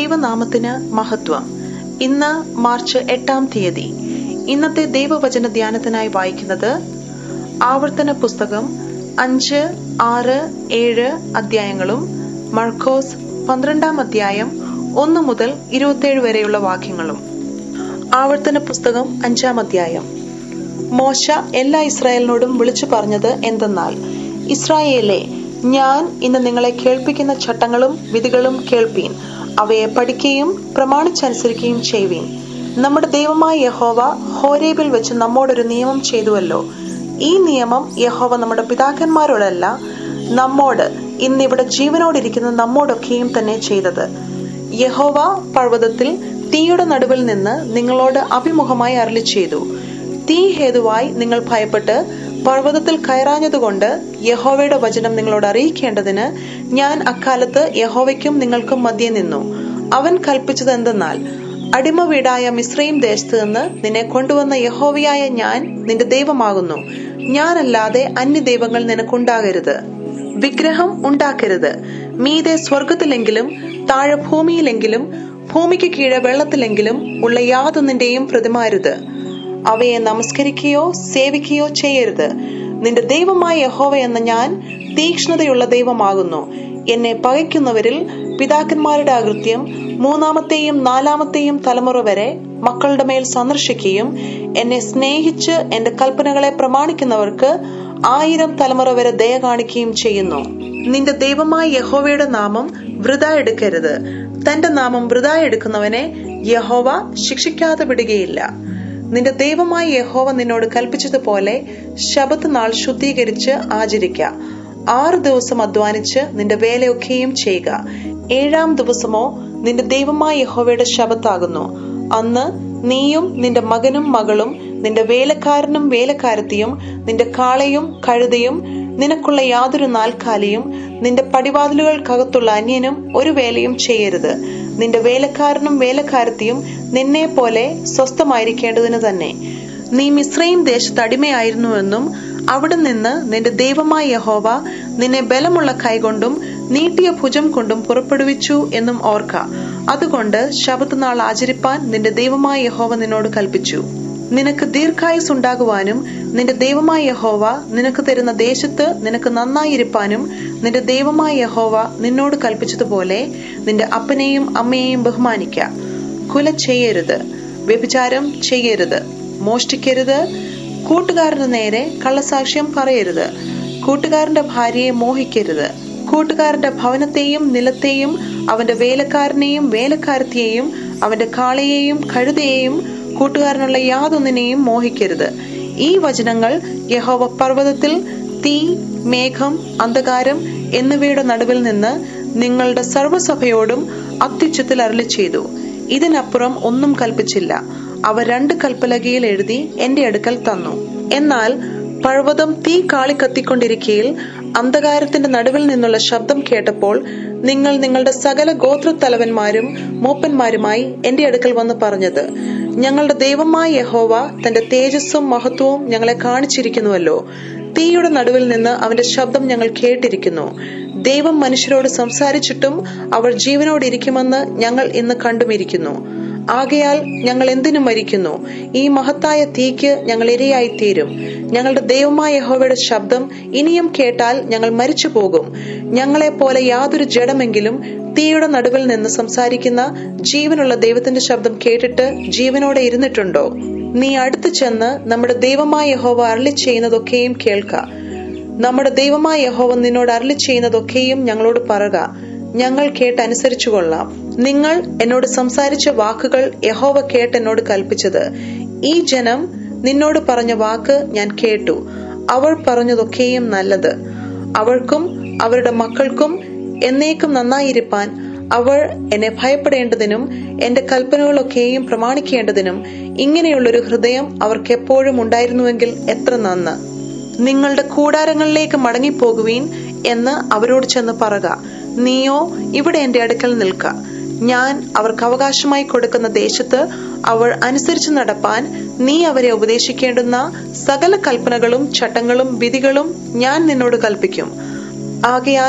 ദൈവനാമത്തിന് മഹത്വം ഇന്ന് മാർച്ച് എട്ടാം തീയതി ഇന്നത്തെ ദൈവവചന ധ്യാനത്തിനായി വായിക്കുന്നത് ആവർത്തന പുസ്തകം അഞ്ച് ആറ് ഏഴ് അധ്യായങ്ങളും മർക്കോസ് പന്ത്രണ്ടാം അധ്യായം ഒന്ന് മുതൽ ഇരുപത്തേഴ് വരെയുള്ള വാക്യങ്ങളും ആവർത്തന പുസ്തകം അഞ്ചാം അധ്യായം മോശ എല്ലാ ഇസ്രായേലിനോടും വിളിച്ചു പറഞ്ഞത് എന്തെന്നാൽ ഇസ്രായേലെ ഞാൻ ഇന്ന് നിങ്ങളെ കേൾപ്പിക്കുന്ന ചട്ടങ്ങളും വിധികളും കേൾപ്പീൻ അവയെ പഠിക്കുകയും പ്രമാണിച്ചനുസരിക്കുകയും ചെയ്യുവീൻ നമ്മുടെ ദൈവമായ യഹോവ ഹോരേബിൽ വെച്ച് നമ്മോടൊരു നിയമം ചെയ്തുവല്ലോ ഈ നിയമം യഹോവ നമ്മുടെ പിതാക്കന്മാരോടല്ല നമ്മോട് ഇന്നിവിടെ ജീവനോടിരിക്കുന്ന നമ്മോടൊക്കെയും തന്നെ ചെയ്തത് യഹോവ പർവ്വതത്തിൽ തീയുടെ നടുവിൽ നിന്ന് നിങ്ങളോട് അഭിമുഖമായി അരളി ചെയ്തു തീ ഹേതുവായി നിങ്ങൾ ഭയപ്പെട്ട് പർവ്വതത്തിൽ കയറാഞ്ഞതുകൊണ്ട് യഹോവയുടെ വചനം നിങ്ങളോട് അറിയിക്കേണ്ടതിന് ഞാൻ അക്കാലത്ത് യഹോവയ്ക്കും നിങ്ങൾക്കും മധ്യേ നിന്നു അവൻ കൽപ്പിച്ചത് എന്തെന്നാൽ അടിമ വീടായ മിശ്രയും ദേശത്ത് നിന്ന് നിന്നെ കൊണ്ടുവന്ന യഹോവയായ ഞാൻ നിന്റെ ദൈവമാകുന്നു ഞാനല്ലാതെ അന്യ ദൈവങ്ങൾ നിനക്കുണ്ടാകരുത് വിഗ്രഹം ഉണ്ടാക്കരുത് മീതെ സ്വർഗത്തിലെങ്കിലും താഴെ ഭൂമിയിലെങ്കിലും ഭൂമിക്ക് കീഴെ വെള്ളത്തിലെങ്കിലും ഉള്ള യാതൊന്നിന്റെയും പ്രതിമാരുത് അവയെ നമസ്കരിക്കുകയോ സേവിക്കുകയോ ചെയ്യരുത് നിന്റെ ദൈവമായ യഹോവ എന്ന ഞാൻ തീക്ഷ്ണതയുള്ള ദൈവമാകുന്നു എന്നെ പകയ്ക്കുന്നവരിൽ പിതാക്കന്മാരുടെ അകൃത്യം മൂന്നാമത്തെയും നാലാമത്തെയും തലമുറ വരെ മക്കളുടെ മേൽ സന്ദർശിക്കുകയും എന്നെ സ്നേഹിച്ച് എന്റെ കൽപ്പനകളെ പ്രമാണിക്കുന്നവർക്ക് ആയിരം തലമുറ വരെ ദയ കാണിക്കുകയും ചെയ്യുന്നു നിന്റെ ദൈവമായ യഹോവയുടെ നാമം വൃത എടുക്കരുത് തന്റെ നാമം വൃത എടുക്കുന്നവനെ യഹോവ ശിക്ഷിക്കാതെ വിടുകയില്ല നിന്റെ ദൈവമായ യഹോവ നിന്നോട് കൽപ്പിച്ചതുപോലെ ശബത്ത് നാൾ ശുദ്ധീകരിച്ച് ആചരിക്ക ആറ് ദിവസം അധ്വാനിച്ച് നിന്റെ വേലയൊക്കെയും ചെയ്യുക ഏഴാം ദിവസമോ നിന്റെ ദൈവമായ യഹോവയുടെ ശബത്താകുന്നു അന്ന് നീയും നിന്റെ മകനും മകളും നിന്റെ വേലക്കാരനും വേലക്കാരത്തിയും നിന്റെ കാളയും കഴുതയും നിനക്കുള്ള യാതൊരു നാൽക്കാലിയും നിന്റെ പടിവാതിലുകൾക്കകത്തുള്ള അന്യനും ഒരു വേലയും ചെയ്യരുത് നിന്റെ വേലക്കാരനും വേലക്കാരത്തിയും നിന്നെ പോലെ സ്വസ്ഥമായിരിക്കേണ്ടതിന് തന്നെ നീ മിശ്രയും ദേശത്ത് അടിമയായിരുന്നുവെന്നും അവിടെ നിന്ന് നിന്റെ ദൈവമായ യഹോവ നിന്നെ ബലമുള്ള കൈകൊണ്ടും നീട്ടിയ ഭുജം കൊണ്ടും പുറപ്പെടുവിച്ചു എന്നും ഓർക്ക അതുകൊണ്ട് ശബത്ത് നാൾ ആചരിപ്പാൻ നിന്റെ ദൈവമായ യഹോവ നിന്നോട് കൽപ്പിച്ചു നിനക്ക് ദീർഘായുസ് ഉണ്ടാകുവാനും നിന്റെ ദൈവമായ യഹോവ നിനക്ക് തരുന്ന ദേശത്ത് നിനക്ക് നന്നായിരിക്കാനും നിന്റെ ദൈവമായ യഹോവ നിന്നോട് കൽപ്പിച്ചതുപോലെ നിന്റെ അപ്പനെയും അമ്മയെയും ബഹുമാനിക്ക കുല ചെയ്യരുത് വ്യഭിചാരം ചെയ്യരുത് മോഷ്ടിക്കരുത് കൂട്ടുകാരന് നേരെ കള്ളസാക്ഷ്യം പറയരുത് കൂട്ടുകാരന്റെ ഭാര്യയെ മോഹിക്കരുത് കൂട്ടുകാരന്റെ ഭവനത്തെയും നിലത്തെയും അവന്റെ വേലക്കാരനെയും വേലക്കാരത്തിയെയും അവന്റെ കാളയെയും കഴുതയെയും കൂട്ടുകാരനുള്ള യാതൊന്നിനെയും മോഹിക്കരുത് ഈ വചനങ്ങൾ യഹോവ പർവ്വതത്തിൽ തീ മേഘം അന്ധകാരം എന്നിവയുടെ നടുവിൽ നിന്ന് നിങ്ങളുടെ സർവ്വസഭയോടും അത്യുച്ചത്തിൽ അരളി ചെയ്തു ഇതിനപ്പുറം ഒന്നും കൽപ്പിച്ചില്ല അവ രണ്ട് കൽപ്പലകയിൽ എഴുതി എന്റെ അടുക്കൽ തന്നു എന്നാൽ പർവ്വതം തീ കാളി കത്തിക്കൊണ്ടിരിക്കയിൽ അന്ധകാരത്തിന്റെ നടുവിൽ നിന്നുള്ള ശബ്ദം കേട്ടപ്പോൾ നിങ്ങൾ നിങ്ങളുടെ സകല ഗോത്രത്തലവന്മാരും മൂപ്പന്മാരുമായി എന്റെ അടുക്കൽ വന്ന് പറഞ്ഞത് ഞങ്ങളുടെ ദൈവമായ യഹോവ തന്റെ തേജസ്സും മഹത്വവും ഞങ്ങളെ കാണിച്ചിരിക്കുന്നുവല്ലോ തീയുടെ നടുവിൽ നിന്ന് അവന്റെ ശബ്ദം ഞങ്ങൾ കേട്ടിരിക്കുന്നു ദൈവം മനുഷ്യരോട് സംസാരിച്ചിട്ടും അവർ ജീവനോടിരിക്കുമെന്ന് ഞങ്ങൾ ഇന്ന് കണ്ടുമിരിക്കുന്നു ആകയാൽ ഞങ്ങൾ എന്തിനു മരിക്കുന്നു ഈ മഹത്തായ തീക്ക് ഞങ്ങൾ ഇരയായിത്തീരും ഞങ്ങളുടെ ദൈവമായ യഹോവയുടെ ശബ്ദം ഇനിയും കേട്ടാൽ ഞങ്ങൾ മരിച്ചു പോകും ഞങ്ങളെ പോലെ യാതൊരു ജഡമെങ്കിലും തീയുടെ നടുവിൽ നിന്ന് സംസാരിക്കുന്ന ജീവനുള്ള ദൈവത്തിന്റെ ശബ്ദം കേട്ടിട്ട് ജീവനോടെ ഇരുന്നിട്ടുണ്ടോ നീ അടുത്തു ചെന്ന് നമ്മുടെ ദൈവമായ യഹോവ അരളി ചെയ്യുന്നതൊക്കെയും കേൾക്ക നമ്മുടെ ദൈവമായ യഹോവ നിന്നോട് അരളി ചെയ്യുന്നതൊക്കെയും ഞങ്ങളോട് പറക ഞങ്ങൾ കേട്ട് അനുസരിച്ചു കൊള്ളാം നിങ്ങൾ എന്നോട് സംസാരിച്ച വാക്കുകൾ യഹോവ കേട്ട് എന്നോട് കൽപ്പിച്ചത് ഈ ജനം നിന്നോട് പറഞ്ഞ വാക്ക് ഞാൻ കേട്ടു അവൾ പറഞ്ഞതൊക്കെയും നല്ലത് അവൾക്കും അവരുടെ മക്കൾക്കും എന്നേക്കും നന്നായിരിക്കാൻ അവൾ എന്നെ ഭയപ്പെടേണ്ടതിനും എന്റെ കൽപ്പനകളൊക്കെയും പ്രമാണിക്കേണ്ടതിനും ഇങ്ങനെയുള്ളൊരു ഹൃദയം അവർക്ക് എപ്പോഴും ഉണ്ടായിരുന്നുവെങ്കിൽ എത്ര നന്ന് നിങ്ങളുടെ കൂടാരങ്ങളിലേക്ക് മടങ്ങിപ്പോകുവീൻ എന്ന് അവരോട് ചെന്ന് പറക നീയോ ഇവിടെ എന്റെ അടുക്കൽ നിൽക്ക ഞാൻ അവർക്ക് അവകാശമായി കൊടുക്കുന്ന ദേശത്ത് അവൾ അനുസരിച്ച് നടപ്പാൻ നീ അവരെ ഉപദേശിക്കേണ്ടുന്ന സകല കൽപ്പനകളും ചട്ടങ്ങളും വിധികളും ഞാൻ നിന്നോട് കൽപ്പിക്കും ആകയാൽ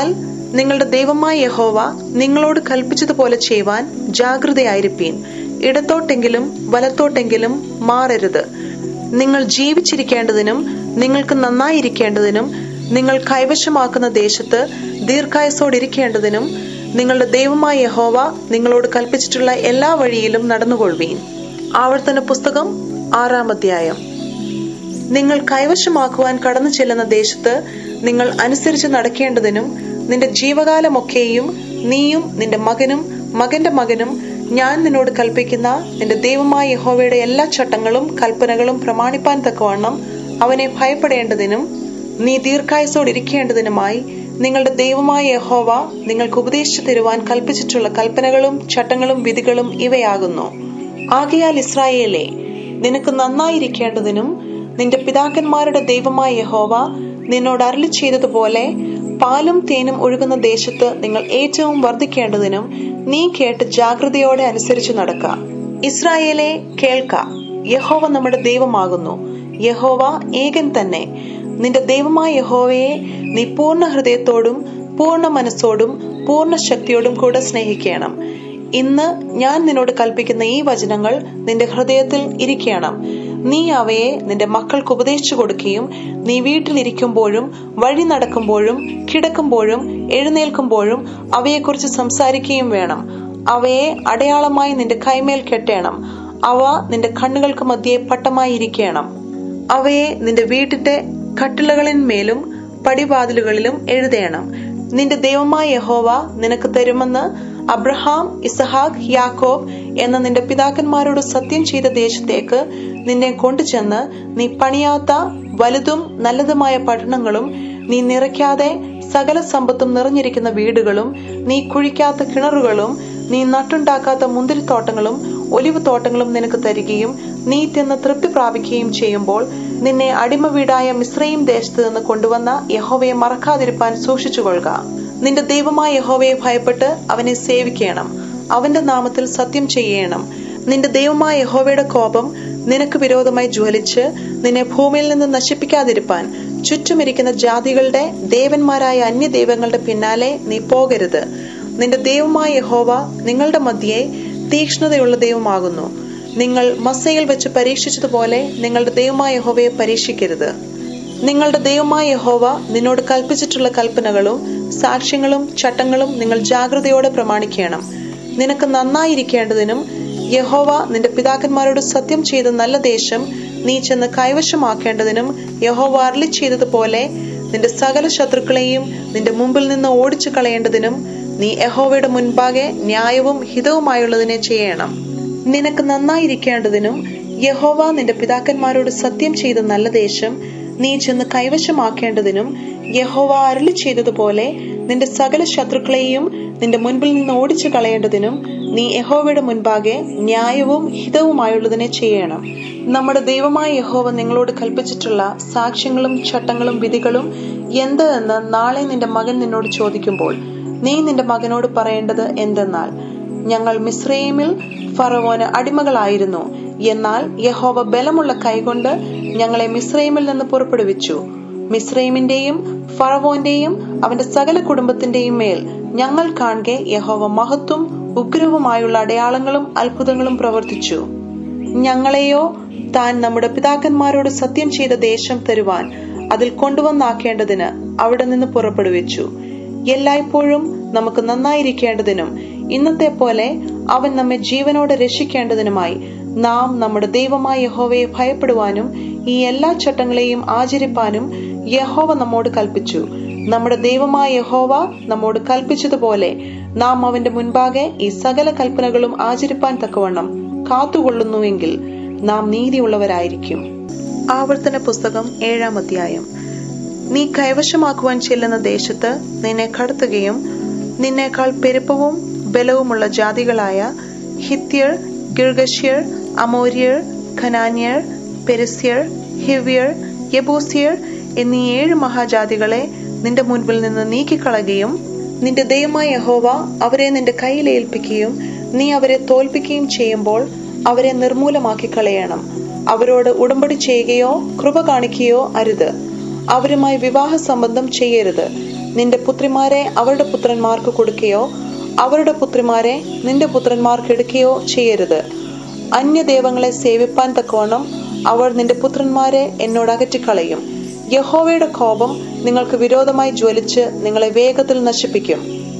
നിങ്ങളുടെ ദൈവമായ യഹോവ നിങ്ങളോട് കൽപ്പിച്ചതുപോലെ ചെയ്യുവാൻ ജാഗ്രതയായിരിപ്പീൻ ഇടത്തോട്ടെങ്കിലും വലത്തോട്ടെങ്കിലും മാറരുത് നിങ്ങൾ ജീവിച്ചിരിക്കേണ്ടതിനും നിങ്ങൾക്ക് നന്നായിരിക്കേണ്ടതിനും നിങ്ങൾ കൈവശമാക്കുന്ന ദേശത്ത് ദീർഘായുസോടിരിക്കേണ്ടതിനും നിങ്ങളുടെ ദൈവമായ യഹോവ നിങ്ങളോട് കൽപ്പിച്ചിട്ടുള്ള എല്ലാ വഴിയിലും നടന്നുകൊള്ളുവീൻ ആവർത്തന പുസ്തകം ആറാം അധ്യായം നിങ്ങൾ കൈവശമാക്കുവാൻ കടന്നു ചെല്ലുന്ന ദേശത്ത് നിങ്ങൾ അനുസരിച്ച് നടക്കേണ്ടതിനും നിന്റെ ജീവകാലമൊക്കെയും നീയും നിന്റെ മകനും മകന്റെ മകനും ഞാൻ നിന്നോട് കൽപ്പിക്കുന്ന നിന്റെ ദൈവമായ യഹോവയുടെ എല്ലാ ചട്ടങ്ങളും കൽപ്പനകളും പ്രമാണിപ്പാൻ തക്കവണ്ണം അവനെ ഭയപ്പെടേണ്ടതിനും നീ ദീർഘായുസോടിരിക്കേണ്ടതിനുമായി നിങ്ങളുടെ ദൈവമായ യഹോവ നിങ്ങൾക്ക് ഉപദേശിച്ചു തരുവാൻ കൽപ്പിച്ചിട്ടുള്ള കൽപ്പനകളും ചട്ടങ്ങളും വിധികളും ഇവയാകുന്നു ആകയാൽ ഇസ്രായേലേ നിനക്ക് നന്നായിരിക്കേണ്ടതിനും നിന്റെ പിതാക്കന്മാരുടെ ദൈവമായ യഹോവ നിന്നോട് അരളി ചെയ്തതുപോലെ പാലും തേനും ഒഴുകുന്ന ദേശത്ത് നിങ്ങൾ ഏറ്റവും വർദ്ധിക്കേണ്ടതിനും നീ കേട്ട് ജാഗ്രതയോടെ അനുസരിച്ച് നടക്ക ഇസ്രായേലെ കേൾക്ക യഹോവ നമ്മുടെ ദൈവമാകുന്നു യഹോവ ഏകൻ തന്നെ നിന്റെ ദൈവമായ യഹോവയെ നീ പൂർണ്ണ ഹൃദയത്തോടും പൂർണ്ണ മനസ്സോടും പൂർണ്ണ ശക്തിയോടും കൂടെ സ്നേഹിക്കണം ഇന്ന് ഞാൻ നിന്നോട് കൽപ്പിക്കുന്ന ഈ വചനങ്ങൾ നിന്റെ ഹൃദയത്തിൽ ഇരിക്കണം നീ അവയെ നിന്റെ മക്കൾക്ക് ഉപദേശിച്ചു കൊടുക്കുകയും നീ വീട്ടിലിരിക്കുമ്പോഴും വഴി നടക്കുമ്പോഴും കിടക്കുമ്പോഴും എഴുന്നേൽക്കുമ്പോഴും അവയെക്കുറിച്ച് സംസാരിക്കുകയും വേണം അവയെ അടയാളമായി നിന്റെ കൈമേൽ കെട്ടേണം അവ നിന്റെ കണ്ണുകൾക്ക് മധ്യേ പട്ടമായി ഇരിക്കണം അവയെ നിന്റെ വീട്ടിന്റെ കട്ടിളകളിന്മേലും പടിവാതിലുകളിലും എഴുതേണം നിന്റെ ദൈവമായ യഹോവ നിനക്ക് തരുമെന്ന് അബ്രഹാം ഇസഹാഖ് യാക്കോബ് എന്ന നിന്റെ പിതാക്കന്മാരോട് സത്യം ചെയ്ത ദേശത്തേക്ക് നിന്നെ കൊണ്ടുചെന്ന് നീ പണിയാത്ത വലുതും നല്ലതുമായ പട്ടണങ്ങളും നീ നിറയ്ക്കാതെ സകല സമ്പത്തും നിറഞ്ഞിരിക്കുന്ന വീടുകളും നീ കുഴിക്കാത്ത കിണറുകളും നീ നട്ടുണ്ടാക്കാത്ത മുന്തിരിത്തോട്ടങ്ങളും ഒലിവ് തോട്ടങ്ങളും നിനക്ക് തരികയും നീ തിന്ന് തൃപ്തി പ്രാപിക്കുകയും ചെയ്യുമ്പോൾ നിന്നെ അടിമ വീടായ മിശ്രയും ദേശത്ത് നിന്ന് കൊണ്ടുവന്ന യഹോവയെ മറക്കാതിരിപ്പാൻ സൂക്ഷിച്ചുകൊള്ളുക നിന്റെ ദൈവമായ യഹോവയെ ഭയപ്പെട്ട് അവനെ സേവിക്കണം അവന്റെ നാമത്തിൽ സത്യം ചെയ്യണം നിന്റെ ദൈവമായ യഹോവയുടെ കോപം നിനക്ക് വിരോധമായി ജ്വലിച്ച് നിന്നെ ഭൂമിയിൽ നിന്ന് നശിപ്പിക്കാതിരിപ്പാൻ ചുറ്റുമിരിക്കുന്ന ജാതികളുടെ ദേവന്മാരായ അന്യദൈവങ്ങളുടെ പിന്നാലെ നീ പോകരുത് നിന്റെ ദൈവമായ യഹോവ നിങ്ങളുടെ മധ്യേ തീക്ഷ്ണതയുള്ള ദൈവമാകുന്നു നിങ്ങൾ മസ്സയിൽ വെച്ച് പരീക്ഷിച്ചതുപോലെ നിങ്ങളുടെ ദൈവമായ യഹോവയെ പരീക്ഷിക്കരുത് നിങ്ങളുടെ ദൈവമായ യഹോവ നിന്നോട് കൽപ്പിച്ചിട്ടുള്ള കൽപ്പനകളും സാക്ഷ്യങ്ങളും ചട്ടങ്ങളും നിങ്ങൾ ജാഗ്രതയോടെ പ്രമാണിക്കണം നിനക്ക് നന്നായിരിക്കേണ്ടതിനും യഹോവ നിന്റെ പിതാക്കന്മാരോട് സത്യം ചെയ്ത നല്ല ദേശം നീ ചെന്ന് കൈവശമാക്കേണ്ടതിനും യഹോവ അരളി ചെയ്തതുപോലെ നിന്റെ സകല ശത്രുക്കളെയും നിന്റെ മുമ്പിൽ നിന്ന് ഓടിച്ചു കളയേണ്ടതിനും നീ യഹോവയുടെ മുൻപാകെ ന്യായവും ഹിതവുമായുള്ളതിനെ ചെയ്യണം നിനക്ക് നന്നായിരിക്കേണ്ടതിനും യഹോവ നിന്റെ പിതാക്കന്മാരോട് സത്യം ചെയ്ത നല്ല ദേശം നീ ചെന്ന് കൈവശമാക്കേണ്ടതിനും യഹോവ അരളി ചെയ്തതുപോലെ നിന്റെ സകല ശത്രുക്കളെയും നിന്റെ മുൻപിൽ നിന്ന് ഓടിച്ചു കളയേണ്ടതിനും നീ യഹോവയുടെ മുൻപാകെ ന്യായവും ഹിതവുമായുള്ളതിനെ ചെയ്യണം നമ്മുടെ ദൈവമായ യഹോവ നിങ്ങളോട് കൽപ്പിച്ചിട്ടുള്ള സാക്ഷ്യങ്ങളും ചട്ടങ്ങളും വിധികളും എന്ത് എന്ന് നാളെ നിന്റെ മകൻ നിന്നോട് ചോദിക്കുമ്പോൾ നീ നിന്റെ മകനോട് പറയേണ്ടത് എന്തെന്നാൽ ഞങ്ങൾ മിസ്രൈമിൽ ഫറവോന് അടിമകളായിരുന്നു എന്നാൽ യഹോവ ബലമുള്ള കൈകൊണ്ട് ഞങ്ങളെ മിസ്രൈമിൽ നിന്ന് പുറപ്പെടുവിച്ചു മിസ്രൈമിന്റെയും ഫറവോന്റെയും അവന്റെ സകല കുടുംബത്തിന്റെയും മേൽ ഞങ്ങൾ കാണെ യഹോവ മഹത്വം ഉഗ്രവുമായുള്ള അടയാളങ്ങളും അത്ഭുതങ്ങളും പ്രവർത്തിച്ചു ഞങ്ങളെയോ താൻ നമ്മുടെ പിതാക്കന്മാരോട് സത്യം ചെയ്ത ദേശം തരുവാൻ അതിൽ കൊണ്ടുവന്നാക്കേണ്ടതിന് അവിടെ നിന്ന് പുറപ്പെടുവിച്ചു എല്ലായ്പ്പോഴും നമുക്ക് നന്നായിരിക്കേണ്ടതിനും ഇന്നത്തെ പോലെ അവൻ നമ്മെ ജീവനോടെ രക്ഷിക്കേണ്ടതിനുമായി നാം നമ്മുടെ ദൈവമായ യഹോവയെ ഭയപ്പെടുവാനും ഈ എല്ലാ ചട്ടങ്ങളെയും ആചരിപ്പാനും യഹോവ നമ്മോട് കൽപ്പിച്ചു നമ്മുടെ ദൈവമായ യഹോവ നമ്മോട് കൽപ്പിച്ചതുപോലെ നാം അവന്റെ മുൻപാകെ ഈ സകല കൽപ്പനകളും ആചരിപ്പാൻ തക്കവണ്ണം കാത്തുകൊള്ളുന്നുവെങ്കിൽ നാം നീതിയുള്ളവരായിരിക്കും ആവർത്തന പുസ്തകം ഏഴാം അധ്യായം നീ കൈവശമാക്കുവാൻ ചെല്ലുന്ന ദേശത്ത് നിന്നെ കടത്തുകയും നിന്നേക്കാൾ പെരുപ്പവും ബലവുമുള്ള ജാതികളായ ഹിത്യർ ഗിർഗശ്യർ അമോര്യർ ഖനാന്യർ പെരിസ്യർ ഹിവ്യർ യബൂസിയർ എന്നീ ഏഴ് മഹാജാതികളെ നിന്റെ മുൻപിൽ നിന്ന് നീക്കിക്കളയുകയും നിന്റെ ദൈവമായ യഹോവ അവരെ നിന്റെ കയ്യിൽ ഏൽപ്പിക്കുകയും നീ അവരെ തോൽപ്പിക്കുകയും ചെയ്യുമ്പോൾ അവരെ നിർമൂലമാക്കി കളയണം അവരോട് ഉടമ്പടി ചെയ്യുകയോ കൃപ കാണിക്കുകയോ അരുത് അവരുമായി വിവാഹ സംബന്ധം ചെയ്യരുത് നിന്റെ പുത്രിമാരെ അവരുടെ പുത്രന്മാർക്ക് കൊടുക്കുകയോ അവരുടെ പുത്രിമാരെ നിന്റെ പുത്രന്മാർക്ക് എടുക്കുകയോ ചെയ്യരുത് അന്യദേവങ്ങളെ സേവിപ്പാൻ തക്കവണ്ണം അവർ നിന്റെ പുത്രന്മാരെ എന്നോട് അകറ്റിക്കളയും യഹോവയുടെ കോപം നിങ്ങൾക്ക് വിരോധമായി ജ്വലിച്ച് നിങ്ങളെ വേഗത്തിൽ നശിപ്പിക്കും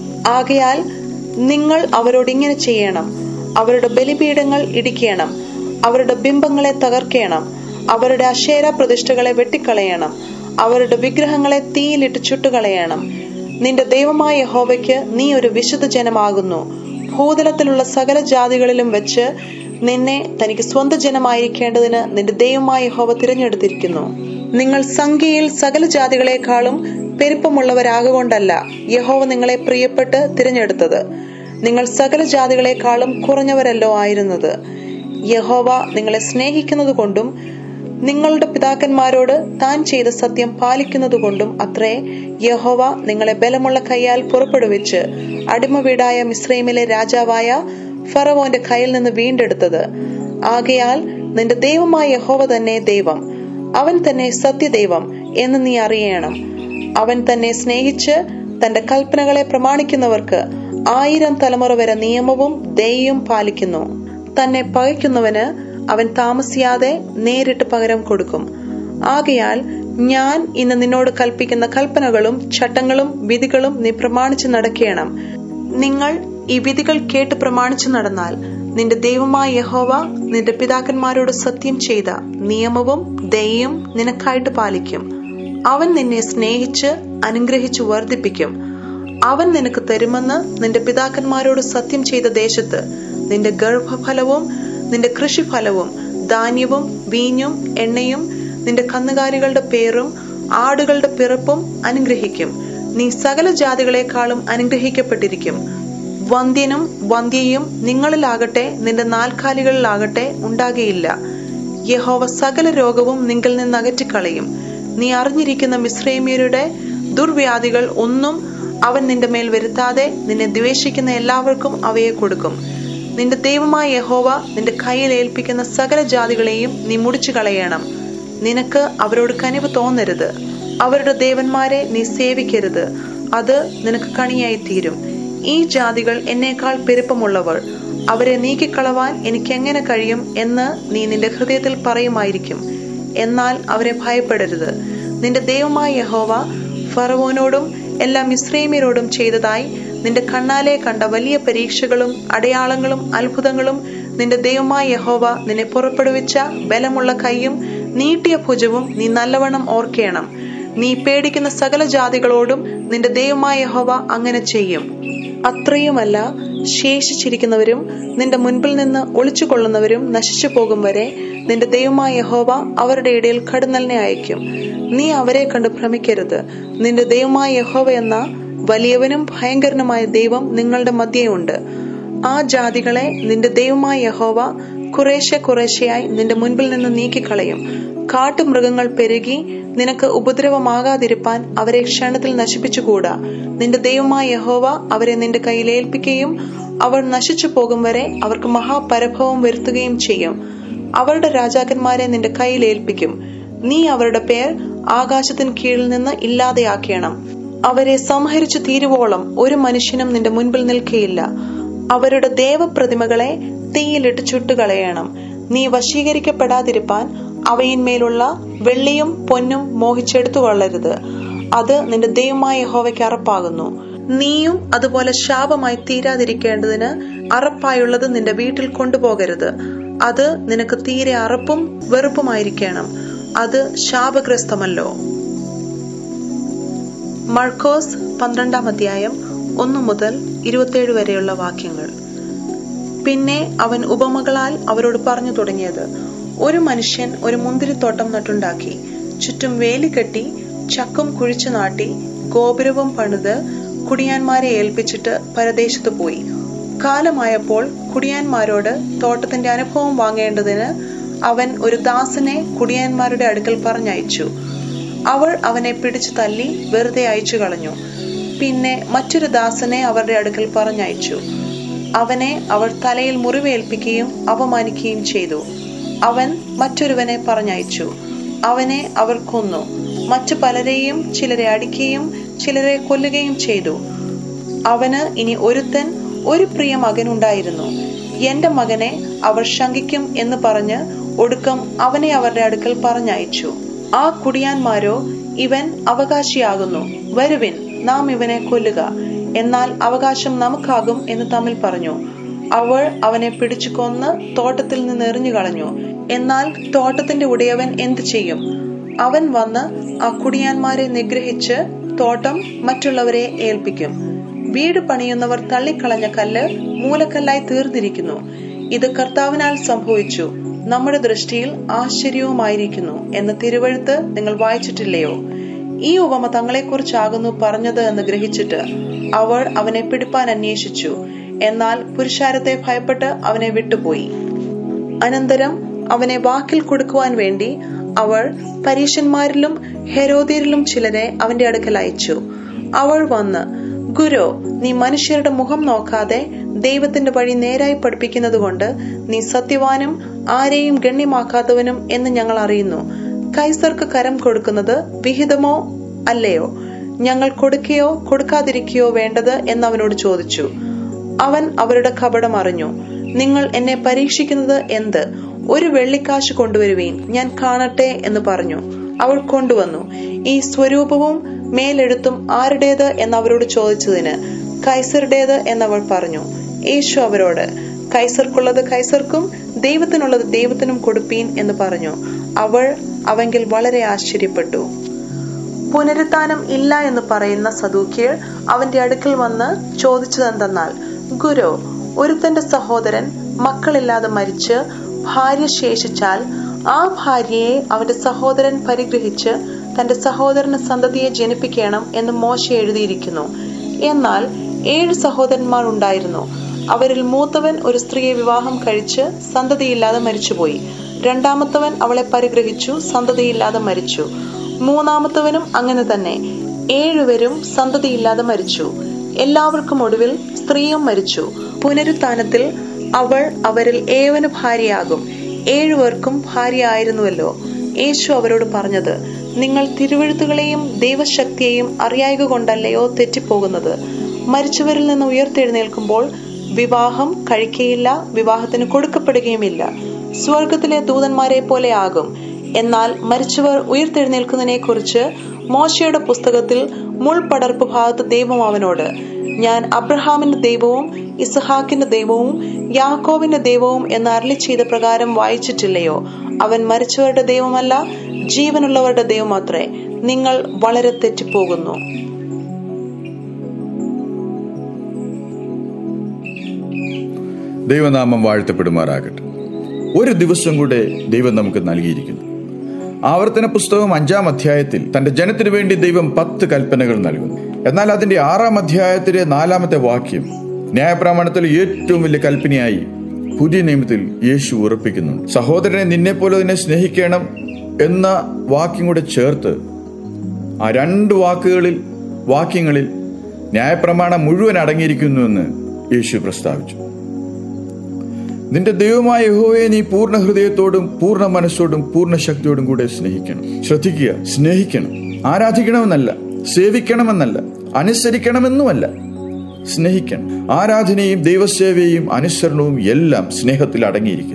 ആകയാൽ നിങ്ങൾ അവരോട് ഇങ്ങനെ ചെയ്യണം അവരുടെ ബലിപീഠങ്ങൾ ഇടിക്കണം അവരുടെ ബിംബങ്ങളെ തകർക്കണം അവരുടെ അശേര പ്രതിഷ്ഠകളെ വെട്ടിക്കളയണം അവരുടെ വിഗ്രഹങ്ങളെ തീയിലിട്ട് ചുട്ടുകളയണം നിന്റെ ദൈവമായ യഹോവയ്ക്ക് നീ ഒരു വിശുദ്ധ ജനമാകുന്നു ഭൂതലത്തിലുള്ള സകല ജാതികളിലും വെച്ച് നിന്നെ തനിക്ക് സ്വന്തം ജനമായിരിക്കേണ്ടതിന് നിന്റെ ദൈവമായ യഹോവ തിരഞ്ഞെടുത്തിരിക്കുന്നു നിങ്ങൾ സംഖ്യയിൽ സകല ജാതികളെക്കാളും പെരുപ്പമുള്ളവരാകൊണ്ടല്ല യഹോവ നിങ്ങളെ പ്രിയപ്പെട്ട് തിരഞ്ഞെടുത്തത് നിങ്ങൾ സകല ജാതികളെക്കാളും കുറഞ്ഞവരല്ലോ ആയിരുന്നത് യഹോവ നിങ്ങളെ സ്നേഹിക്കുന്നത് കൊണ്ടും നിങ്ങളുടെ പിതാക്കന്മാരോട് താൻ ചെയ്ത സത്യം പാലിക്കുന്നത് കൊണ്ടും അത്രേ യഹോവ നിങ്ങളെ ബലമുള്ള കൈയാൽ പുറപ്പെടുവിച്ച് അടിമ വീടായ മിശ്രൈമിലെ രാജാവായ ഫറവോന്റെ കയ്യിൽ നിന്ന് വീണ്ടെടുത്തത് ആകയാൽ നിന്റെ ദൈവമായ യഹോവ തന്നെ ദൈവം അവൻ തന്നെ സത്യദൈവം എന്ന് നീ അറിയണം അവൻ തന്നെ സ്നേഹിച്ച് തന്റെ കൽപ്പനകളെ പ്രമാണിക്കുന്നവർക്ക് ആയിരം തലമുറ വരെ നിയമവും ദയയും പാലിക്കുന്നു തന്നെ പകയ്ക്കുന്നവന് അവൻ താമസിയാതെ നേരിട്ട് പകരം കൊടുക്കും ആകയാൽ ഞാൻ ഇന്ന് നിന്നോട് കൽപ്പിക്കുന്ന കൽപ്പനകളും ചട്ടങ്ങളും വിധികളും നീ പ്രമാണിച്ചു നടക്കണം നിങ്ങൾ ഈ വിധികൾ കേട്ട് പ്രമാണിച്ചു നടന്നാൽ നിന്റെ ദൈവമായ യഹോവ നിന്റെ പിതാക്കന്മാരോട് സത്യം ചെയ്ത നിയമവും ദയയും നിനക്കായിട്ട് പാലിക്കും അവൻ നിന്നെ സ്നേഹിച്ച് അനുഗ്രഹിച്ചു വർദ്ധിപ്പിക്കും അവൻ നിനക്ക് തരുമെന്ന് നിന്റെ പിതാക്കന്മാരോട് സത്യം ചെയ്ത ദേശത്ത് നിന്റെ ഗർഭഫലവും നിന്റെ കൃഷിഫലവും ധാന്യവും വീഞ്ഞും എണ്ണയും നിന്റെ കന്നുകാലികളുടെ പേരും ആടുകളുടെ പിറപ്പും അനുഗ്രഹിക്കും നീ സകല ജാതികളെക്കാളും അനുഗ്രഹിക്കപ്പെട്ടിരിക്കും വന്ധ്യനും വന്ധ്യയും നിങ്ങളിലാകട്ടെ നിന്റെ നാൽക്കാലികളിലാകട്ടെ ഉണ്ടാകുകയില്ല യഹോവ സകല രോഗവും നിങ്കിൽ നിന്ന് അകറ്റിക്കളയും നീ അറിഞ്ഞിരിക്കുന്ന മിശ്രൈമ്യരുടെ ദുർവ്യാധികൾ ഒന്നും അവൻ നിന്റെ മേൽ വരുത്താതെ നിന്നെ ദ്വേഷിക്കുന്ന എല്ലാവർക്കും അവയെ കൊടുക്കും നിന്റെ ദൈവമായ യഹോവ നിന്റെ കയ്യിൽ ഏൽപ്പിക്കുന്ന സകല ജാതികളെയും നീ മുടിച്ചു കളയണം നിനക്ക് അവരോട് കനിവ് തോന്നരുത് അവരുടെ ദേവന്മാരെ നീ സേവിക്കരുത് അത് നിനക്ക് കണിയായി തീരും ഈ ജാതികൾ എന്നേക്കാൾ പെരുപ്പമുള്ളവർ അവരെ നീക്കിക്കളവാൻ എനിക്ക് എങ്ങനെ കഴിയും എന്ന് നീ നിന്റെ ഹൃദയത്തിൽ പറയുമായിരിക്കും എന്നാൽ അവരെ ഭയപ്പെടരുത് നിന്റെ ദൈവമായ യഹോവ ഫറവോനോടും എല്ലാ മിശ്രൈമ്യരോടും ചെയ്തതായി നിന്റെ കണ്ണാലെ കണ്ട വലിയ പരീക്ഷകളും അടയാളങ്ങളും അത്ഭുതങ്ങളും നിന്റെ ദൈവമായ യഹോവ നിന്നെ പുറപ്പെടുവിച്ച ബലമുള്ള കൈയും നീട്ടിയ ഭുജവും നീ നല്ലവണ്ണം ഓർക്കേണം നീ പേടിക്കുന്ന സകല ജാതികളോടും നിന്റെ ദൈവമായ യഹോവ അങ്ങനെ ചെയ്യും അത്രയുമല്ല ശേഷിച്ചിരിക്കുന്നവരും നിന്റെ മുൻപിൽ നിന്ന് ഒളിച്ചു കൊള്ളുന്നവരും നശിച്ചു പോകും വരെ നിന്റെ ദൈവമായ യഹോവ അവരുടെ ഇടയിൽ കടുന്നലിനെ അയക്കും നീ അവരെ കണ്ട് ഭ്രമിക്കരുത് നിന്റെ ദൈവമായ യഹോവ എന്ന വലിയവനും ഭയങ്കരനുമായ ദൈവം നിങ്ങളുടെ മധ്യയുണ്ട് ആ ജാതികളെ നിന്റെ ദൈവമായ യഹോവ കുറേശ്ശെ കുറേശ്ശെയായി നിന്റെ മുൻപിൽ നിന്ന് നീക്കിക്കളയും കാട്ടുമൃഗങ്ങൾ പെരുകി നിനക്ക് ഉപദ്രവമാകാതിരിപ്പാൻ അവരെ ക്ഷണത്തിൽ നശിപ്പിച്ചുകൂടാ നിന്റെ ദൈവമായ യഹോവ അവരെ നിന്റെ കയ്യിൽ ഏൽപ്പിക്കുകയും അവർ നശിച്ചു പോകും വരെ അവർക്ക് മഹാപരഭവം വരുത്തുകയും ചെയ്യും അവരുടെ രാജാക്കന്മാരെ നിന്റെ കയ്യിൽ ഏൽപ്പിക്കും നീ അവരുടെ പേർ ആകാശത്തിന് കീഴിൽ നിന്ന് ഇല്ലാതെയാക്കണം അവരെ സംഹരിച്ചു തീരുവോളം ഒരു മനുഷ്യനും നിന്റെ മുൻപിൽ നിൽക്കുകയില്ല അവരുടെ ദേവപ്രതിമകളെ തീയിലിട്ട് ചുട്ടുകളയണം നീ വശീകരിക്കപ്പെടാതിരിപ്പാൻ അവയിന്മേലുള്ള വെള്ളിയും പൊന്നും മോഹിച്ചെടുത്തു കൊള്ളരുത് അത് നിന്റെ ദൈവമായ യഹോവയ്ക്ക് അറപ്പാകുന്നു നീയും അതുപോലെ ശാപമായി തീരാതിരിക്കേണ്ടതിന് അറപ്പായുള്ളത് നിന്റെ വീട്ടിൽ കൊണ്ടുപോകരുത് അത് നിനക്ക് തീരെ അറപ്പും വെറുപ്പുമായിരിക്കണം അത് ശാപഗ്രസ്തമല്ലോ മർക്കോസ് പന്ത്രണ്ടാം അധ്യായം ഒന്നു മുതൽ ഇരുപത്തിയേഴ് വരെയുള്ള വാക്യങ്ങൾ പിന്നെ അവൻ ഉപമകളാൽ അവരോട് പറഞ്ഞു തുടങ്ങിയത് ഒരു മനുഷ്യൻ ഒരു മുന്തിരിത്തോട്ടം നട്ടുണ്ടാക്കി ചുറ്റും വേലി കെട്ടി ചക്കും കുഴിച്ചു നാട്ടി ഗോപുരവും പണിത് കുടിയാന്മാരെ ഏൽപ്പിച്ചിട്ട് പരദേശത്ത് പോയി കാലമായപ്പോൾ കുടിയാന്മാരോട് തോട്ടത്തിന്റെ അനുഭവം വാങ്ങേണ്ടതിന് അവൻ ഒരു ദാസനെ കുടിയാന്മാരുടെ അടുക്കൽ പറഞ്ഞയച്ചു അവൾ അവനെ പിടിച്ചു തല്ലി വെറുതെ അയച്ചു കളഞ്ഞു പിന്നെ മറ്റൊരു ദാസനെ അവരുടെ അടുക്കൽ പറഞ്ഞയച്ചു അവനെ അവർ തലയിൽ മുറിവേൽപ്പിക്കുകയും അപമാനിക്കുകയും ചെയ്തു അവൻ മറ്റൊരുവനെ പറഞ്ഞയച്ചു അവനെ അവർ കൊന്നു മറ്റു പലരെയും ചിലരെ അടിക്കുകയും ചിലരെ കൊല്ലുകയും ചെയ്തു അവന് ഇനി ഒരുത്തൻ ഒരു പ്രിയ മകനുണ്ടായിരുന്നു എന്റെ മകനെ അവർ ശങ്കിക്കും എന്ന് പറഞ്ഞ് ഒടുക്കം അവനെ അവരുടെ അടുക്കൽ പറഞ്ഞയച്ചു ആ കുടിയാന്മാരോ ഇവൻ അവകാശിയാകുന്നു വരുവിൻ നാം ഇവനെ കൊല്ലുക എന്നാൽ അവകാശം നമുക്കാകും എന്ന് തമ്മിൽ പറഞ്ഞു അവൾ അവനെ പിടിച്ചു കൊന്ന് തോട്ടത്തിൽ നിന്ന് എറിഞ്ഞു കളഞ്ഞു എന്നാൽ തോട്ടത്തിന്റെ ഉടയവൻ എന്തു ചെയ്യും അവൻ വന്ന് ആ കുടിയാന്മാരെ നിഗ്രഹിച്ച് തോട്ടം മറ്റുള്ളവരെ ഏൽപ്പിക്കും വീട് പണിയുന്നവർ തള്ളിക്കളഞ്ഞ കല്ല് മൂലക്കല്ലായി തീർന്നിരിക്കുന്നു ഇത് കർത്താവിനാൽ സംഭവിച്ചു നമ്മുടെ ദൃഷ്ടിയിൽ ആശ്ചര്യവുമായിരിക്കുന്നു എന്ന തിരുവഴുത്ത് നിങ്ങൾ വായിച്ചിട്ടില്ലയോ ഈ ഉപമ തങ്ങളെക്കുറിച്ചാകുന്നു പറഞ്ഞത് എന്ന് ഗ്രഹിച്ചിട്ട് അവൾ അവനെ പിടിപ്പാൻ അന്വേഷിച്ചു എന്നാൽ പുരുഷാരത്തെ ഭയപ്പെട്ട് അവനെ വിട്ടുപോയി അനന്തരം അവനെ വാക്കിൽ കൊടുക്കുവാൻ വേണ്ടി അവൾ പരീശന്മാരിലും ഹെരോദിയരിലും ചിലരെ അവന്റെ അടുക്കൽ അയച്ചു അവൾ വന്ന് ഗുരു നീ മനുഷ്യരുടെ മുഖം നോക്കാതെ ദൈവത്തിന്റെ വഴി നേരായി പഠിപ്പിക്കുന്നത് കൊണ്ട് നീ സത്യവാനും ആരെയും ഗണ്യമാക്കാത്തവനും എന്ന് ഞങ്ങൾ അറിയുന്നു കൈസർക്ക് കരം കൊടുക്കുന്നത് വിഹിതമോ അല്ലയോ ഞങ്ങൾ കൊടുക്കുകയോ കൊടുക്കാതിരിക്കുകയോ വേണ്ടത് എന്ന് അവനോട് ചോദിച്ചു അവൻ അവരുടെ കപടം അറിഞ്ഞു നിങ്ങൾ എന്നെ പരീക്ഷിക്കുന്നത് എന്ത് ഒരു വെള്ളിക്കാശ് കൊണ്ടുവരുവീൻ ഞാൻ കാണട്ടെ എന്ന് പറഞ്ഞു അവൾ കൊണ്ടുവന്നു ഈ സ്വരൂപവും മേലെഴുത്തും ആരുടേത് എന്ന് അവരോട് ചോദിച്ചതിന് കൈസറുടേത് എന്നവൾ പറഞ്ഞു യേശു അവരോട് കൈസർക്കുള്ളത് കൈസർക്കും ദൈവത്തിനുള്ളത് ദൈവത്തിനും കൊടുപ്പീൻ എന്ന് പറഞ്ഞു അവൾ അവങ്കിൽ വളരെ ആശ്ചര്യപ്പെട്ടു പുനരുത്ഥാനം ഇല്ല എന്ന് പറയുന്ന സദൂക്യർ അവന്റെ അടുക്കൽ വന്ന് ചോദിച്ചതെന്തെന്നാൽ ഗുരു ഒരുത്തന്റെ സഹോദരൻ മക്കളില്ലാതെ മരിച്ച് ഭാര്യ ശേഷിച്ചാൽ ആ ഭാര്യയെ അവന്റെ സഹോദരൻ പരിഗ്രഹിച്ച് തന്റെ സഹോദരന് സന്തതിയെ ജനിപ്പിക്കണം എന്ന് മോശ എഴുതിയിരിക്കുന്നു എന്നാൽ ഏഴ് സഹോദരന്മാർ ഉണ്ടായിരുന്നു അവരിൽ മൂത്തവൻ ഒരു സ്ത്രീയെ വിവാഹം കഴിച്ച് സന്തതിയില്ലാതെ മരിച്ചുപോയി രണ്ടാമത്തവൻ അവളെ പരിഗ്രഹിച്ചു സന്തതിയില്ലാതെ മരിച്ചു മൂന്നാമത്തവനും അങ്ങനെ തന്നെ ഏഴുവരും സന്തതിയില്ലാതെ മരിച്ചു എല്ലാവർക്കും ഒടുവിൽ സ്ത്രീയും മരിച്ചു പുനരുത്ഥാനത്തിൽ അവൾ അവരിൽ ഏവന് ഭാര്യയാകും ഏഴുപേർക്കും ഭാര്യ ആയിരുന്നുവല്ലോ യേശു അവരോട് പറഞ്ഞത് നിങ്ങൾ തിരുവഴുത്തുകളെയും ദൈവശക്തിയെയും അറിയായക കൊണ്ടല്ലയോ തെറ്റിപ്പോകുന്നത് മരിച്ചവരിൽ നിന്ന് ഉയർത്തെഴുന്നേൽക്കുമ്പോൾ വിവാഹം കഴിക്കയില്ല വിവാഹത്തിന് കൊടുക്കപ്പെടുകയുമില്ല സ്വർഗത്തിലെ ദൂതന്മാരെ പോലെ ആകും എന്നാൽ മരിച്ചവർ ഉയർത്തെഴുന്നേൽക്കുന്നതിനെ കുറിച്ച് മോശയുടെ പുസ്തകത്തിൽ മുൾപടർപ്പ് ഭാഗത്ത് ദൈവം അവനോട് ഞാൻ അബ്രഹാമിന്റെ ദൈവവും ഇസഹാക്കിന്റെ ദൈവവും യാക്കോവിന്റെ ദൈവവും എന്ന് അരളി ചെയ്ത പ്രകാരം വായിച്ചിട്ടില്ലയോ അവൻ മരിച്ചവരുടെ ദൈവമല്ല ജീവനുള്ളവരുടെ ദൈവമാത്രേ നിങ്ങൾ വളരെ തെറ്റിപ്പോകുന്നു ദൈവനാമം വാഴ്ത്തപ്പെടുമാറാകട്ടെ ഒരു ദിവസം കൂടെ ദൈവം നമുക്ക് നൽകിയിരിക്കുന്നു ആവർത്തന പുസ്തകം അഞ്ചാം അധ്യായത്തിൽ തന്റെ ജനത്തിനു വേണ്ടി ദൈവം പത്ത് കൽപ്പനകൾ നൽകുന്നു എന്നാൽ അതിന്റെ ആറാം അധ്യായത്തിലെ നാലാമത്തെ വാക്യം ന്യായപ്രമാണത്തിൽ ഏറ്റവും വലിയ കൽപ്പനയായി പുതിയ നിയമത്തിൽ യേശു ഉറപ്പിക്കുന്നു സഹോദരനെ നിന്നെ പോലെ തന്നെ സ്നേഹിക്കണം എന്ന വാക്യം കൂടെ ചേർത്ത് ആ രണ്ട് വാക്കുകളിൽ വാക്യങ്ങളിൽ ന്യായപ്രമാണം മുഴുവൻ അടങ്ങിയിരിക്കുന്നുവെന്ന് യേശു പ്രസ്താവിച്ചു നിന്റെ ദൈവമായ യഹോവയെ നീ പൂർണ്ണ ഹൃദയത്തോടും പൂർണ്ണ മനസ്സോടും പൂർണ്ണ ശക്തിയോടും കൂടെ സ്നേഹിക്കണം ശ്രദ്ധിക്കുക സ്നേഹിക്കണം ആരാധിക്കണമെന്നല്ല സേവിക്കണമെന്നല്ല അനുസരിക്കണമെന്നുമല്ല സ്നേഹിക്കണം ആരാധനയും ദൈവസേവയും അനുസരണവും എല്ലാം സ്നേഹത്തിൽ അടങ്ങിയിരിക്കുന്നു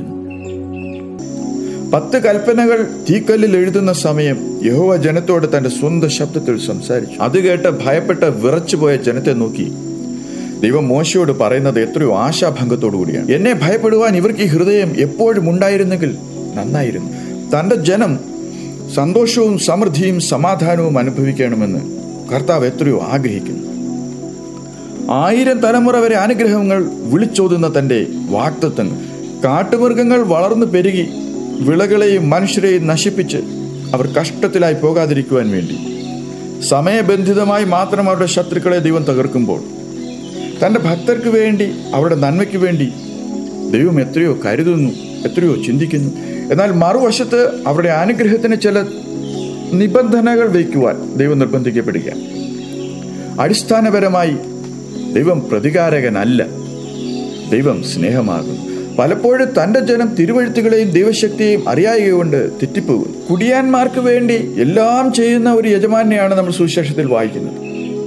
പത്ത് കൽപ്പനകൾ തീക്കല്ലിൽ എഴുതുന്ന സമയം യഹോവ ജനത്തോട് തന്റെ സ്വന്തം ശബ്ദത്തിൽ സംസാരിച്ചു അത് കേട്ട് ഭയപ്പെട്ട് വിറച്ചുപോയ ജനത്തെ നോക്കി ദൈവം മോശയോട് പറയുന്നത് എത്രയോ ആശാഭംഗത്തോടു കൂടിയാണ് എന്നെ ഭയപ്പെടുവാൻ ഇവർക്ക് ഈ ഹൃദയം എപ്പോഴും ഉണ്ടായിരുന്നെങ്കിൽ നന്നായിരുന്നു തന്റെ ജനം സന്തോഷവും സമൃദ്ധിയും സമാധാനവും അനുഭവിക്കണമെന്ന് കർത്താവ് എത്രയോ ആഗ്രഹിക്കുന്നു ആയിരം തലമുറ വരെ അനുഗ്രഹങ്ങൾ വിളിച്ചോതുന്ന തന്റെ വാക്തത്വങ്ങൾ കാട്ടുമൃഗങ്ങൾ വളർന്നു പെരുകി വിളകളെയും മനുഷ്യരെയും നശിപ്പിച്ച് അവർ കഷ്ടത്തിലായി പോകാതിരിക്കുവാൻ വേണ്ടി സമയബന്ധിതമായി മാത്രം അവരുടെ ശത്രുക്കളെ ദൈവം തകർക്കുമ്പോൾ തൻ്റെ ഭക്തർക്ക് വേണ്ടി അവരുടെ നന്മയ്ക്ക് വേണ്ടി ദൈവം എത്രയോ കരുതുന്നു എത്രയോ ചിന്തിക്കുന്നു എന്നാൽ മറുവശത്ത് അവരുടെ അനുഗ്രഹത്തിന് ചില നിബന്ധനകൾ വയ്ക്കുവാൻ ദൈവം നിർബന്ധിക്കപ്പെടുക അടിസ്ഥാനപരമായി ദൈവം പ്രതികാരകനല്ല ദൈവം സ്നേഹമാകുന്നു പലപ്പോഴും തന്റെ ജനം തിരുവഴുത്തുകളെയും ദൈവശക്തിയെയും അറിയായകൊണ്ട് തെറ്റിപ്പോകും കുടിയാന്മാർക്ക് വേണ്ടി എല്ലാം ചെയ്യുന്ന ഒരു യജമാനെയാണ് നമ്മൾ സുവിശേഷത്തിൽ വായിക്കുന്നത്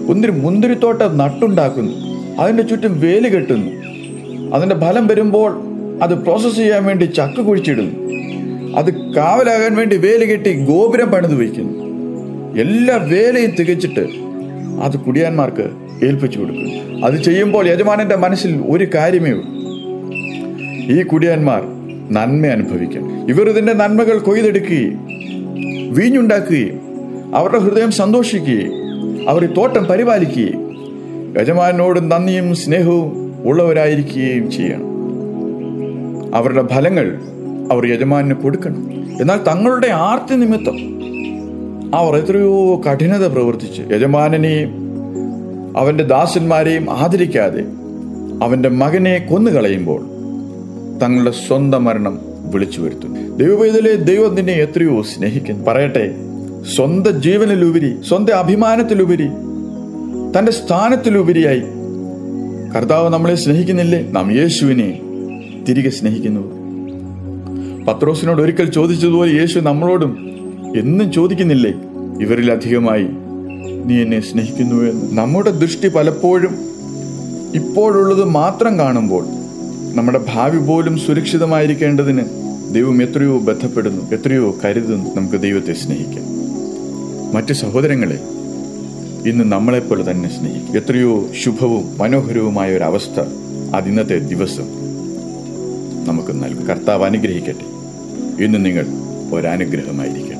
ഒന്നൊരു മുന്തിരിത്തോട്ടം നട്ടുണ്ടാക്കുന്നു അതിന്റെ ചുറ്റും വേലി കെട്ടുന്നു അതിന്റെ ഫലം വരുമ്പോൾ അത് പ്രോസസ്സ് ചെയ്യാൻ വേണ്ടി ചക്ക കുഴിച്ചിടുന്നു അത് കാവലാകാൻ വേണ്ടി വേലി കെട്ടി ഗോപുരം പണിത് വയ്ക്കുന്നു എല്ലാ വേലയും തികച്ചിട്ട് അത് കുടിയാന്മാർക്ക് ഏൽപ്പിച്ചു കൊടുക്കുന്നു അത് ചെയ്യുമ്പോൾ യജമാനന്റെ മനസ്സിൽ ഒരു കാര്യമേ ഉള്ളൂ ഈ കുടിയാന്മാർ നന്മ അനുഭവിക്കണം ഇവർ ഇതിന്റെ നന്മകൾ കൊയ്തെടുക്കുകയും വീഞ്ഞുണ്ടാക്കുകയും അവരുടെ ഹൃദയം സന്തോഷിക്കുകയും അവർ ഈ തോട്ടം പരിപാലിക്കുകയും യജമാനോട് നന്ദിയും സ്നേഹവും ഉള്ളവരായിരിക്കുകയും ചെയ്യണം അവരുടെ ഫലങ്ങൾ അവർ യജമാനന് കൊടുക്കണം എന്നാൽ തങ്ങളുടെ ആർത്തി നിമിത്തം അവർ എത്രയോ കഠിനത പ്രവർത്തിച്ച് യജമാനനെയും അവന്റെ ദാസന്മാരെയും ആദരിക്കാതെ അവന്റെ മകനെ കൊന്നുകളയുമ്പോൾ തങ്ങളുടെ സ്വന്തം മരണം വിളിച്ചു വരുത്തുന്നു ദൈവവേദലെ ദൈവം നിന്നെ എത്രയോ സ്നേഹിക്കുന്നു പറയട്ടെ സ്വന്തം ജീവനിലുപരി സ്വന്തം അഭിമാനത്തിലുപരി തന്റെ സ്ഥാനത്തിലുപരിയായി കർത്താവ് നമ്മളെ സ്നേഹിക്കുന്നില്ലേ നാം യേശുവിനെ തിരികെ സ്നേഹിക്കുന്നു പത്രോസിനോട് ഒരിക്കൽ ചോദിച്ചതുപോലെ യേശു നമ്മളോടും എന്നും ചോദിക്കുന്നില്ലേ ഇവരിൽ അധികമായി നീ എന്നെ സ്നേഹിക്കുന്നു എന്ന് നമ്മുടെ ദൃഷ്ടി പലപ്പോഴും ഇപ്പോഴുള്ളത് മാത്രം കാണുമ്പോൾ നമ്മുടെ ഭാവി പോലും സുരക്ഷിതമായിരിക്കേണ്ടതിന് ദൈവം എത്രയോ ബന്ധപ്പെടുന്നു എത്രയോ കരുതുന്നു നമുക്ക് ദൈവത്തെ സ്നേഹിക്കാം മറ്റ് സഹോദരങ്ങളെ ഇന്ന് നമ്മളെപ്പോലെ തന്നെ സ്നേഹിക്കും എത്രയോ ശുഭവും മനോഹരവുമായ ഒരു അവസ്ഥ അത് ഇന്നത്തെ ദിവസം നമുക്ക് നൽകും കർത്താവ് അനുഗ്രഹിക്കട്ടെ ഇന്ന് നിങ്ങൾ ഒരനുഗ്രഹമായിരിക്കണം